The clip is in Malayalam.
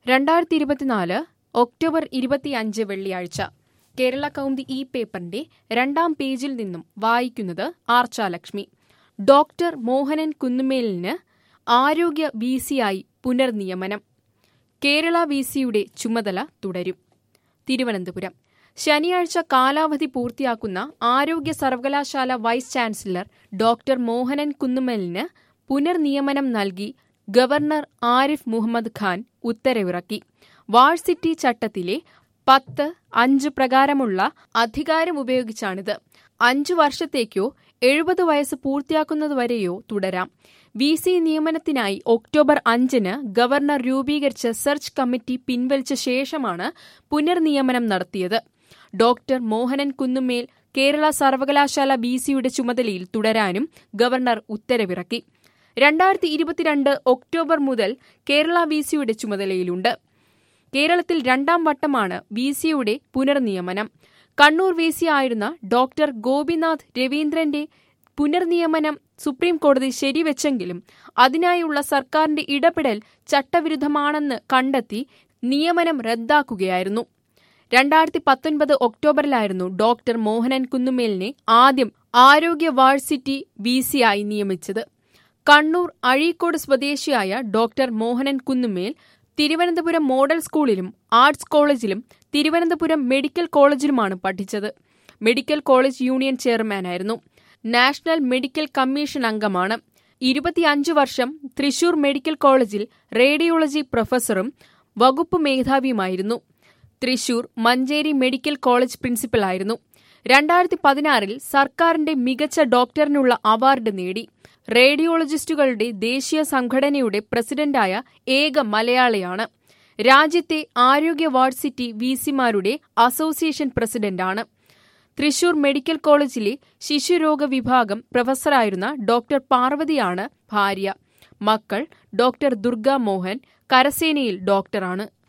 രണ്ടായിരത്തി ഇരുപത്തിനാല് ഒക്ടോബർ ഇരുപത്തിയഞ്ച് വെള്ളിയാഴ്ച കേരള കൗമുദി ഈ പേപ്പറിന്റെ രണ്ടാം പേജിൽ നിന്നും വായിക്കുന്നത് ആർച്ചാലക്ഷ്മി ഡോക്ടർ മോഹനൻ കുന്നുമേലിന് ആരോഗ്യ വി സിയായി പുനർനിയമനം കേരള വി സിയുടെ ചുമതല തുടരും തിരുവനന്തപുരം ശനിയാഴ്ച കാലാവധി പൂർത്തിയാക്കുന്ന ആരോഗ്യ സർവകലാശാല വൈസ് ചാൻസലർ ഡോക്ടർ മോഹനൻ കുന്നുമേലിന് പുനർനിയമനം നൽകി ഗവർണർ ആരിഫ് മുഹമ്മദ് ഖാൻ ഉത്തരവിറക്കി വാഴ്സിറ്റി ചട്ടത്തിലെ പത്ത് അഞ്ച് പ്രകാരമുള്ള അധികാരം ഉപയോഗിച്ചാണിത് അഞ്ചു വർഷത്തേക്കോ എഴുപത് വയസ്സ് പൂർത്തിയാക്കുന്നതുവരെയോ തുടരാം വി സി നിയമനത്തിനായി ഒക്ടോബർ അഞ്ചിന് ഗവർണർ രൂപീകരിച്ച സെർച്ച് കമ്മിറ്റി പിൻവലിച്ച ശേഷമാണ് പുനർനിയമനം നടത്തിയത് ഡോക്ടർ മോഹനൻ കുന്നുമേൽ കേരള സർവകലാശാല ബി സിയുടെ ചുമതലയിൽ തുടരാനും ഗവർണർ ഉത്തരവിറക്കി രണ്ടായിരത്തി ഇരുപത്തിരണ്ട് ഒക്ടോബർ മുതൽ കേരള വി സിയുടെ ചുമതലയിലുണ്ട് കേരളത്തിൽ രണ്ടാം വട്ടമാണ് വി സിയുടെ പുനർനിയമനം കണ്ണൂർ വി സി ആയിരുന്ന ഡോക്ടർ ഗോപിനാഥ് രവീന്ദ്രന്റെ പുനർനിയമനം സുപ്രീം കോടതി ശരിവെച്ചെങ്കിലും അതിനായുള്ള സർക്കാരിന്റെ ഇടപെടൽ ചട്ടവിരുദ്ധമാണെന്ന് കണ്ടെത്തി നിയമനം റദ്ദാക്കുകയായിരുന്നു രണ്ടായിരത്തി പത്തൊൻപത് ഒക്ടോബറിലായിരുന്നു ഡോക്ടർ മോഹനൻ കുന്നുമേലിനെ ആദ്യം ആരോഗ്യ വാഴ്സിറ്റി വി സിയായി നിയമിച്ചത് കണ്ണൂർ അഴീക്കോട് സ്വദേശിയായ ഡോക്ടർ മോഹനൻ കുന്നുമേൽ തിരുവനന്തപുരം മോഡൽ സ്കൂളിലും ആർട്സ് കോളേജിലും തിരുവനന്തപുരം മെഡിക്കൽ കോളേജിലുമാണ് പഠിച്ചത് മെഡിക്കൽ കോളേജ് യൂണിയൻ ചെയർമാനായിരുന്നു നാഷണൽ മെഡിക്കൽ കമ്മീഷൻ അംഗമാണ് ഇരുപത്തിയഞ്ചു വർഷം തൃശൂർ മെഡിക്കൽ കോളേജിൽ റേഡിയോളജി പ്രൊഫസറും വകുപ്പ് മേധാവിയുമായിരുന്നു തൃശൂർ മഞ്ചേരി മെഡിക്കൽ കോളേജ് പ്രിൻസിപ്പലായിരുന്നു രണ്ടായിരത്തി പതിനാറിൽ സർക്കാരിന്റെ മികച്ച ഡോക്ടറിനുള്ള അവാർഡ് നേടി റേഡിയോളജിസ്റ്റുകളുടെ ദേശീയ സംഘടനയുടെ പ്രസിഡന്റായ ഏക മലയാളിയാണ് രാജ്യത്തെ ആരോഗ്യ വാർഡ് വി സിമാരുടെ അസോസിയേഷൻ പ്രസിഡന്റാണ് തൃശൂർ മെഡിക്കൽ കോളേജിലെ ശിശുരോഗ വിഭാഗം പ്രൊഫസറായിരുന്ന ഡോക്ടർ പാർവതിയാണ് ഭാര്യ മക്കൾ ഡോക്ടർ ദുർഗ മോഹൻ കരസേനയിൽ ഡോക്ടറാണ്